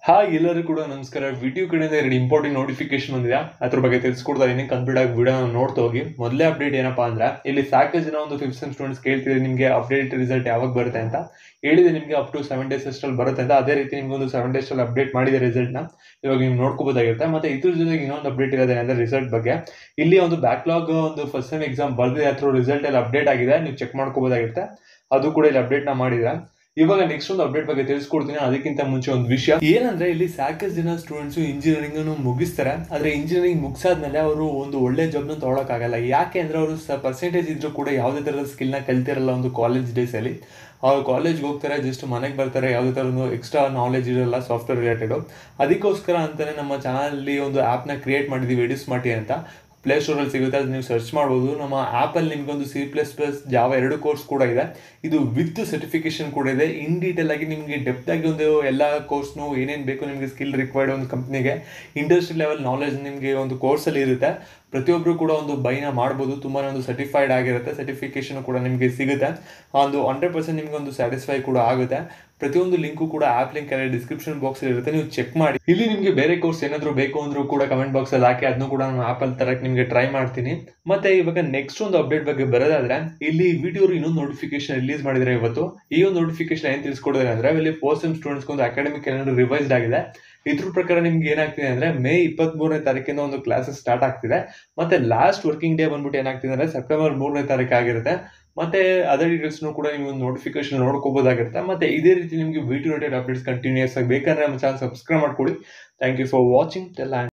hi ಎಲ್ಲರಿಗೂ ಕೂಡ ನಮಸ್ಕಾರ ವಿಡಿಯೋ ಕಡೆಯಿಂದ ಎರಡು ಇಂಪಾರ್ಟೆಂಟ್ ನೋಟಿಫಿಕೇಶನ್ ಬಂದಿದೆ ಅದ್ರ ಬಗ್ಗೆ ತಿಳಿಸ್ಕೊಡ್ತಾ ಇದೀನಿ ಕಂಪ್ಲೀಟ್ ಆಗಿ ವಿಡಿಯೋ ನೋಡ್ತಾ ಹೋಗಿ ಮೊದಲೇ ಅಪ್ಡೇಟ್ ಏನಪ್ಪಾ ಅಂದ್ರೆ ಇಲ್ಲಿ ಸಾಕಷ್ಟು ಜನ ಒಂದು ಫಿಫ್ತ್ ಸೆಮ್ ಸ್ಟೂಡೆಂಟ್ಸ್ ಕೇಳ್ತಿದ್ರೆ ನಿಮಗೆ ಅಪ್ಡೇಟ್ ರಿಸಲ್ಟ್ ಯಾವಾಗ ಬರುತ್ತೆ ಅಂತ ಹೇಳಿದೆ ನಿಮಗೆ ಅಪ್ ಟು ಸೆವೆನ್ ಡೇಸ್ ಅಷ್ಟಲ್ಲಿ ಬರುತ್ತೆ ಅಂತ ಅದೇ ರೀತಿ ನಿಮ್ಗೆ ಒಂದು ಸೆವೆನ್ ಡೇಸ್ ಅಲ್ಲಿ ಅಪ್ಡೇಟ್ ಮಾಡಿದೆ ರಿಸಲ್ಟ್ನ ಇವಾಗ ನೀವು ನೋಡ್ಕೋಬೋದಾಗಿರುತ್ತೆ ಮತ್ತೆ ಇದ್ರ ಜೊತೆಗೆ ಇನ್ನೊಂದು ಅಪ್ಡೇಟ್ ಇರೋದೇ ಅಂದ್ರೆ ರಿಸಲ್ಟ್ ಬಗ್ಗೆ ಇಲ್ಲಿ ಒಂದು ಬ್ಯಾಕ್ಲಾಗ್ ಒಂದು ಫಸ್ಟ್ ಸೆಮ್ ಎಕ್ಸಾಮ್ ಬರ್ದಿದೆ ಅಥವಾ ರಿಸಲ್ಟ್ ಎಲ್ಲ ಅಪ್ಡೇಟ್ ಆಗಿದೆ ನೀವು ಚೆಕ್ ಮಾಡ್ಕೋಬೋದಾಗಿರುತ್ತೆ ಅದು ಕೂಡ ಇಲ್ಲಿ ಅಪ್ಡೇಟ್ನ ಮಾಡಿದ್ರೆ ಇವಾಗ ನೆಕ್ಸ್ಟ್ ಒಂದು ಅಪ್ಡೇಟ್ ಬಗ್ಗೆ ತಿಳಿಸ್ಕೊಡ್ತೀನಿ ಅದಕ್ಕಿಂತ ಮುಂಚೆ ಒಂದು ವಿಷಯ ಏನಂದ್ರೆ ಇಲ್ಲಿ ಸಾಕಷ್ಟು ಜನ ಸ್ಟೂಡೆಂಟ್ಸ್ ಇಂಜಿನಿಯರಿಂಗ್ ಮುಗಿಸ್ತಾರೆ ಆದ್ರೆ ಇಂಜಿನಿಯರಿಂಗ್ ಮುಗಿಸಾದ್ಮೇಲೆ ಅವರು ಒಂದು ಒಳ್ಳೆ ಜಾಬ್ನ ತೊಗೊಳಕ್ಕಾಗಲ್ಲ ಯಾಕೆ ಅಂದ್ರೆ ಅವರು ಪರ್ಸೆಂಟೇಜ್ ಇದ್ರೂ ಕೂಡ ಯಾವುದೇ ಥರದ ಸ್ಕಿಲ್ನ ಕಲ್ತಿರಲ್ಲ ಒಂದು ಕಾಲೇಜ್ ಡೇಸ್ ಅಲ್ಲಿ ಅವ್ರು ಕಾಲೇಜ್ಗೆ ಹೋಗ್ತಾರೆ ಜಸ್ಟ್ ಮನೆಗೆ ಬರ್ತಾರೆ ಯಾವುದೇ ಥರದ ಎಕ್ಸ್ಟ್ರಾ ನಾಲೆಜ್ ಇರಲ್ಲ ಸಾಫ್ಟ್ವೇರ್ ರಿಲೇಟೆಡ್ ಅದಕ್ಕೋಸ್ಕರ ಅಂತಾನೆ ನಮ್ಮ ಚಾನಲಲ್ಲಿ ಒಂದು ಆ್ಯಪ್ನ ಕ್ರಿಯೇಟ್ ಮಾಡಿದ್ದೀವಿ ಎಡಿಸ್ ಮಾಟಿ ಅಂತ ಪ್ಲೇಸ್ಟೋರಲ್ಲಿ ಸಿಗುತ್ತೆ ಅದು ನೀವು ಸರ್ಚ್ ಮಾಡ್ಬೋದು ನಮ್ಮ ಆ್ಯಪಲ್ಲಿ ನಿಮಗೊಂದು ಸಿ ಪ್ಲಸ್ ಪ್ಲಸ್ ಜಾವ ಎರಡು ಕೋರ್ಸ್ ಕೂಡ ಇದೆ ಇದು ವಿತ್ ಸರ್ಟಿಫಿಕೇಶನ್ ಕೂಡ ಇದೆ ಇನ್ ಡೀಟೇಲ್ ಆಗಿ ನಿಮಗೆ ಡೆಪ್ತ್ ಆಗಿ ಒಂದು ಎಲ್ಲ ಕೋರ್ಸ್ನು ಏನೇನು ಬೇಕು ನಿಮಗೆ ಸ್ಕಿಲ್ ರಿಕ್ವೈರ್ಡ್ ಒಂದು ಕಂಪ್ನಿಗೆ ಇಂಡಸ್ಟ್ರಿ ಲೆವೆಲ್ ನಾಲೆಜ್ ನಿಮಗೆ ಒಂದು ಕೋರ್ಸಲ್ಲಿ ಇರುತ್ತೆ ಪ್ರತಿಯೊಬ್ಬರು ಕೂಡ ಒಂದು ಬೈನ ಮಾಡ್ಬೋದು ತುಂಬಾ ಒಂದು ಸರ್ಟಿಫೈಡ್ ಆಗಿರುತ್ತೆ ಸರ್ಟಿಫಿಕೇಶನ್ ಕೂಡ ನಿಮಗೆ ಸಿಗುತ್ತೆ ಒಂದು ಹಂಡ್ರೆಡ್ ಪರ್ಸೆಂಟ್ ನಿಮ್ಗೆ ಒಂದು ಸ್ಯಾಟಿಸ್ಫೈ ಕೂಡ ಆಗುತ್ತೆ ಪ್ರತಿಯೊಂದು ಲಿಂಕು ಕೂಡ ಆಪ್ ಲಿಂಕ್ ಎಲ್ಲ ಡಿಸ್ಕ್ರಿಪ್ಷನ್ ಬಾಕ್ಸ್ ಇರುತ್ತೆ ನೀವು ಚೆಕ್ ಮಾಡಿ ಇಲ್ಲಿ ನಿಮಗೆ ಬೇರೆ ಕೋರ್ಸ್ ಏನಾದರೂ ಬೇಕು ಅಂದ್ರೂ ಕೂಡ ಕಮೆಂಟ್ ಬಾಕ್ಸ್ ಅಲ್ಲಿ ಹಾಕಿ ಅದನ್ನು ಕೂಡ ನಾನು ಆಪಲ್ಲಿ ತರಕ್ಕೆ ನಿಮಗೆ ಟ್ರೈ ಮಾಡ್ತೀನಿ ಮತ್ತೆ ಇವಾಗ ನೆಕ್ಸ್ಟ್ ಒಂದು ಅಪ್ಡೇಟ್ ಬಗ್ಗೆ ಬರೋದಾದ್ರೆ ಇಲ್ಲಿ ವಿಡಿಯೋ ಇನ್ನೊಂದು ನೋಟಿಫಿಕೇಶನ್ ರಿಲೀಸ್ ಮಾಡಿದ್ರೆ ಇವತ್ತು ಈ ಒಂದು ನೋಟಿಫಿಕೇಶನ್ ಏನ್ ತಿಳಿಸ್ಕೊಡಿದ್ರೆ ಅಂದ್ರೆ ಇಲ್ಲಿ ಫಸ್ಟ್ ಸೆಮ್ ಸ್ಟೂಡೆಂಟ್ಸ್ ಒಂದು ಅಕಾಡೆಮಿಕ್ ಕ್ಯಾಲೆಂಡರ್ ರಿವೈಸ್ಡ್ ಆಗಿದೆ ಇದ್ರ ಪ್ರಕಾರ ನಿಮ್ಗೆ ಏನಾಗ್ತಿದೆ ಅಂದ್ರೆ ಮೇ ಇಪ್ಪತ್ತ್ ಮೂರನೇ ತಾರೀಕಿಂದ ಒಂದು ಕ್ಲಾಸಸ್ ಸ್ಟಾರ್ಟ್ ಆಗ್ತಿದೆ ಮತ್ತೆ ಲಾಸ್ಟ್ ವರ್ಕಿಂಗ್ ಡೇ ಬಂದ್ಬಿಟ್ಟು ಏನಾಗ್ತಿದೆ ಅಂದ್ರೆ ಸೆಪ್ಟೆಂಬರ್ ಮೂರನೇ ತಾರೀಕು ಆಗಿರುತ್ತೆ ಮತ್ತೆ ಅದರ್ ಡೀಟೇಲ್ಸ್ನು ಕೂಡ ನೀವು ಒಂದು ನೋಟಿಫಿಕೇಶನ್ ನೋಡ್ಕೋಬೋದಾಗಿರುತ್ತೆ ಮತ್ತೆ ಇದೇ ರೀತಿ ನಿಮಗೆ ವಿಡಿಯೋ ರಿಲೇಟೆಡ್ ಅಪ್ಡೇಟ್ಸ್ ಕಂಟಿನ್ಯೂಸ್ ಆಗಿ ಬೇಕಾದ್ರೆ ನಮ್ಮ ಚಾನಲ್ ಸಬ್ಸ್ಕ್ರೈಬ್ ಮಾಡ್ಕೊಳ್ಳಿ thank you for watching tell